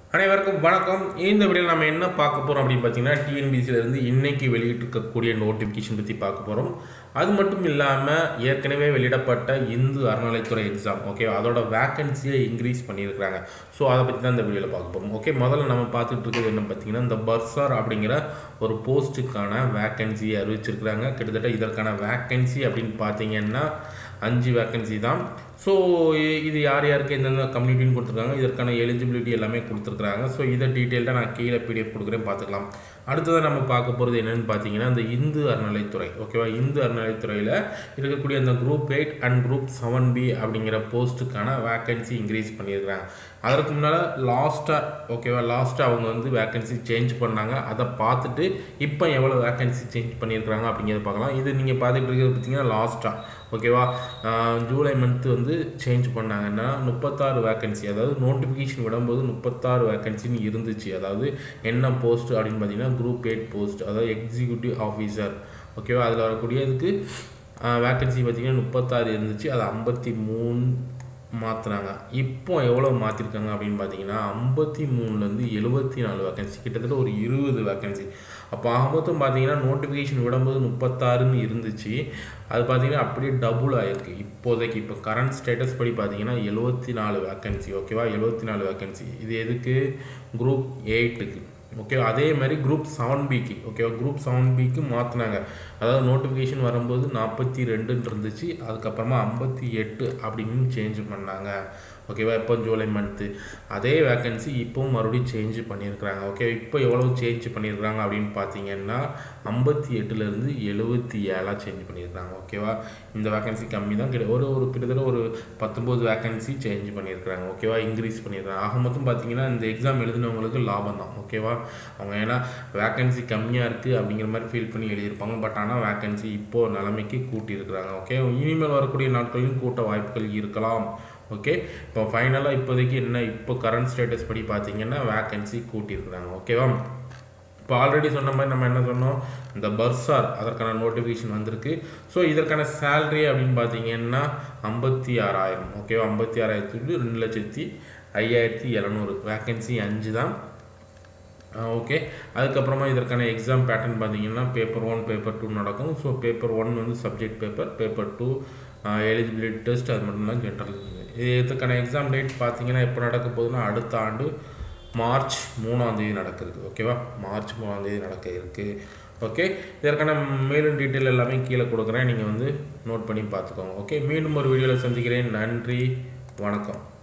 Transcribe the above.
அனைவருக்கும் வணக்கம் இந்த வீடியோவில் நம்ம என்ன பார்க்க போகிறோம் அப்படின்னு பார்த்தீங்கன்னா டிஎன்பிசியிலேருந்து இன்னைக்கு வெளியிட்டிருக்கக்கூடிய நோட்டிஃபிகேஷன் பற்றி பார்க்க போகிறோம் அது மட்டும் இல்லாமல் ஏற்கனவே வெளியிடப்பட்ட இந்து அறநிலைத்துறை எக்ஸாம் ஓகே அதோட வேக்கன்சியை இன்க்ரீஸ் பண்ணியிருக்கிறாங்க ஸோ அதை பற்றி தான் இந்த வீடியோவில் பார்க்க போகிறோம் ஓகே முதல்ல நம்ம பார்த்துட்டு இருக்கிறது என்ன பார்த்தீங்கன்னா இந்த பர்சார் அப்படிங்கிற ஒரு போஸ்ட்டுக்கான வேக்கன்சியை அறிவிச்சிருக்கிறாங்க கிட்டத்தட்ட இதற்கான வேக்கன்சி அப்படின்னு பார்த்தீங்கன்னா அஞ்சு வேக்கன்சி தான் ஸோ இது யார் யாருக்கு எந்தெந்த கம்யூனிட்டின்னு கொடுத்துருக்காங்க இதற்கான எலிஜிபிலிட்டி எல்லாமே கொடுத்துருக்குறாங்க ஸோ இதை டீட்டெயில்டாக நான் கீழே பிடிஎஃப் கொடுக்குறேன் பார்த்துக்கலாம் அடுத்ததாக நம்ம பார்க்க போகிறது என்னென்னு பார்த்தீங்கன்னா இந்த இந்து அறநிலைத்துறை ஓகேவா இந்து அறநிலைத்துறையில் இருக்கக்கூடிய அந்த group eight and group seven B அப்படிங்கிற போஸ்ட்டுக்கான வேக்கன்சி இன்க்ரீஸ் பண்ணியிருக்கிறாங்க அதற்கு முன்னால் லாஸ்ட்டாக ஓகேவா லாஸ்ட்டாக அவங்க வந்து வேக்கன்சி சேஞ்ச் பண்ணாங்க அதை பார்த்துட்டு இப்போ எவ்வளோ வேக்கன்சி சேஞ்ச் பண்ணியிருக்கிறாங்க அப்படிங்கிறத பார்க்கலாம் இது நீங்கள் பார்த்துட்டு இருக்கிறது பார்த்தீங்கன்னா லாஸ்ட்டாக ஓகேவா ஆஹ் ஜூலை மந்த்து வந்து சேஞ்ச் பண்ணாங்கன்னா முப்பத்தாறு வேக்கன்சி அதாவது நோட்டிஃபிகேஷன் விடும்போது முப்பத்தாறு வேக்கன்சின்னு இருந்துச்சு அதாவது என்ன போஸ்ட் அப்படின்னு பார்த்தீங்கன்னா குரூப் எயிட் போஸ்ட் அதாவது எக்ஸிக்யூட்டிவ் ஆஃபீஸர் ஓகேவா அதில் வரக்கூடியதுக்கு வேக்கன்சி பார்த்தீங்கன்னா முப்பத்தாறு இருந்துச்சு அது ஐம்பத்தி மூணு மாற்றினாங்க இப்போ எவ்வளோ மாற்றிருக்காங்க அப்படின்னு பார்த்தீங்கன்னா ஐம்பத்தி மூணுலேருந்து எழுபத்தி நாலு வேக்கன்சி கிட்டத்தட்ட ஒரு இருபது வேக்கன்சி அப்போ ஆகமொத்தம் பார்த்தீங்கன்னா நோட்டிஃபிகேஷன் விடும்போது முப்பத்தாறுன்னு இருந்துச்சு அது பார்த்தீங்கன்னா அப்படியே டபுள் ஆகிருக்கு இப்போதைக்கு இப்போ கரண்ட் ஸ்டேட்டஸ் படி பார்த்தீங்கன்னா எழுபத்தி நாலு வேக்கன்சி ஓகேவா எழுபத்தி நாலு வேக்கன்சி இது எதுக்கு குரூப் எயிட்டுக்கு ஓகே அதே மாதிரி குரூப் செவன் பிக்கு ஓகேவா குரூப் செவன் பிக்கு மாற்றினாங்க அதாவது நோட்டிஃபிகேஷன் வரும்போது நாற்பத்தி ரெண்டுன்னு இருந்துச்சு அதுக்கப்புறமா ஐம்பத்தி எட்டு அப்படின்னு சேஞ்ச் பண்ணாங்க ஓகேவா இப்போ ஜூலை மந்த்து அதே வேக்கன்சி இப்போவும் மறுபடியும் சேஞ்ச் பண்ணியிருக்கிறாங்க ஓகே இப்போ எவ்வளோ சேஞ்ச் பண்ணியிருக்கிறாங்க அப்படின்னு பார்த்தீங்கன்னா ஐம்பத்தி எட்டுலேருந்து எழுபத்தி ஏழாக சேஞ்ச் பண்ணியிருக்கிறாங்க ஓகேவா இந்த வேக்கன்சி கம்மி தான் கிட்ட ஒரு ஒரு கிட்டத்தட்ட ஒரு பத்தொம்போது வேக்கன்சி சேஞ்ச் பண்ணியிருக்கிறாங்க ஓகேவா இன்க்ரீஸ் பண்ணியிருக்காங்க ஆக மொத்தம் பார்த்தீங்கன்னா இந்த எக்ஸாம் எழுதினவங்களுக்கு லாபம் தான் ஓகேவா அவங்க ஏன்னா வேக்கன்சி கம்மியாக இருக்குது அப்படிங்கிற மாதிரி ஃபீல் பண்ணி எழுதியிருப்பாங்க பட் ஆனால் வேக்கன்சி இப்போது நிலைமைக்கு கூட்டியிருக்கிறாங்க ஓகே இனிமேல் வரக்கூடிய நாட்களிலும் கூட்ட வாய்ப்புகள் இருக்கலாம் ஓகே இப்போ ஃபைனலாக இப்போதைக்கு என்ன இப்போ கரண்ட் ஸ்டேட்டஸ் படி பார்த்தீங்கன்னா வேக்கன்சி கூட்டியிருக்கிறாங்க ஓகேவா இப்போ ஆல்ரெடி சொன்ன மாதிரி நம்ம என்ன சொன்னோம் இந்த பர்சார் அதற்கான நோட்டிஃபிகேஷன் வந்திருக்கு ஸோ இதற்கான சேல்ரி அப்படின்னு பார்த்தீங்கன்னா ஐம்பத்தி ஆறாயிரம் ஓகேவா ஐம்பத்தி ஆறாயிரத்துக்கு ரெண்டு லட்சத்தி ஐயாயிரத்தி எழுநூறு வேக்கன்சி அஞ்சு தான் ஓகே அதுக்கப்புறமா இதற்கான எக்ஸாம் பேட்டர்ன் பார்த்தீங்கன்னா பேப்பர் ஒன் பேப்பர் டூ நடக்கும் ஸோ பேப்பர் ஒன் வந்து subject paper paper two eligibility test அது மட்டும் தான் ஜென்ரல் இதுக்கான எக்ஸாம் டேட் பார்த்தீங்கன்னா எப்போ நடக்க போகுதுன்னா அடுத்த ஆண்டு மார்ச் மூணாம் தேதி நடக்கிறது ஓகேவா மார்ச் மூணாம் தேதி நடக்க இருக்குது ஓகே இதற்கான மேலும் டீட்டெயில் எல்லாமே கீழே கொடுக்குறேன் நீங்கள் வந்து நோட் பண்ணி பார்த்துக்கோங்க ஓகே மீண்டும் ஒரு வீடியோவில் சந்திக்கிறேன் நன்றி வணக்கம்